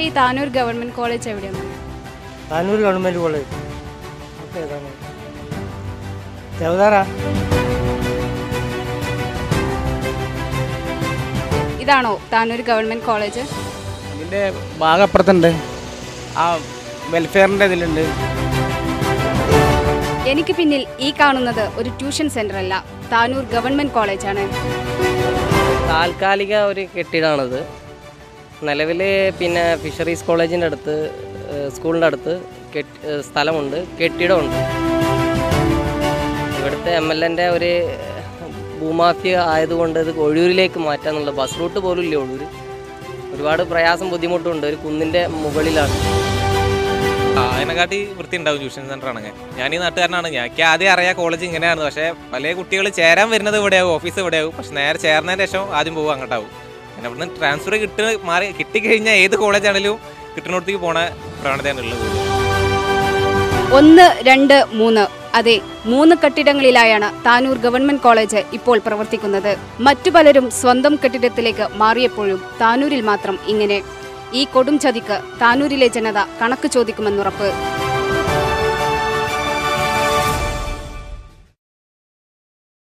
ഈ Tanur government college എവിടെയാണ് Tanur government college okay ഏതാണ് ദേവതാറാ ഇതാണോ താനൂർ ഗവൺമെന്റ് കോളേജ് ഇതിൻ്റെ ഭാഗം അപ്പുറത്തുണ്ട് ആ വെൽഫെയറിൻ്റെ ഇതിലുണ്ട് എനിക്ക് പിന്നിൽ ഈ കാണുന്നത് ഒരു ട്യൂഷൻ സെന്റർ അല്ല താനൂർ ഗവൺമെന്റ് കോളേജാണ് താൽക്കാലിക ഒരു കെട്ടിടമാണിത് നിലവിൽ പിന്നെ ഫിഷറീസ് കോളേജിൻ്റെ അടുത്ത് ഏഹ് സ്കൂളിൻ്റെ അടുത്ത് കെട്ടി ഏഹ് സ്ഥലമുണ്ട് കെട്ടിടമുണ്ട് ഇവിടുത്തെ എം എൽ എൻ്റെ ഒരു ഭൂമാഫിയ ആയതുകൊണ്ട് ഇത് ഒഴൂരിലേക്ക് മാറ്റാന്നുള്ള ബസ് റൂട്ട് പോലും ഇല്ല ഒഴൂർ ഒരുപാട് പ്രയാസം ബുദ്ധിമുട്ടുണ്ട് ഒരു കുന്നിൻ്റെ മുകളിലാണ് ആ അതിനെക്കാട്ടി വൃത്തി ഉണ്ടാവും ട്യൂഷൻ സെന്റർ ആണെങ്കിൽ ഞാൻ ഈ നാട്ടുകാരനാണ് ഞങ്ങൾക്ക് ആദ്യം അറിയാം കോളേജ് ഇങ്ങനെയാണ് പക്ഷേ പല കുട്ടികൾ ചേരാൻ വരുന്നത് ഇവിടെയാവും ഓഫീസ് ഇവിടെയാവും പക്ഷെ നേരെ ചേർന്നതിന് ശേഷം ആദ്യം പോകും അങ്ങോട്ടാവും പിന്നെ അവിടുന്ന് ട്രാൻസ്ഫർ കിട്ടുന്ന മാറി കിട്ടിക്കഴിഞ്ഞാൽ ഏത് കോളേജാണെങ്കിലും കിട്ടുന്നിടത്തേക്ക് പോണ പ്രവണതയാണ് ഉള്ളത് ഒന്ന് രണ്ട് മൂന്ന് അതെ മൂന്ന് കെട്ടിടങ്ങളിലായാണ് താനൂർ ഗവൺമെന്റ് കോളേജ് ഇപ്പോൾ പ്രവർത്തിക്കുന്നത് മറ്റു പലരും സ്വന്തം കെട്ടിടത്തിലേക്ക് മാറിയപ്പോഴും താനൂരിൽ മാത്രം ഇങ്ങനെ ഈ കൊടും ചതിക്ക് താനൂരിലെ ജനത കണക്ക് ചോദിക്കുമെന്നുറപ്പ്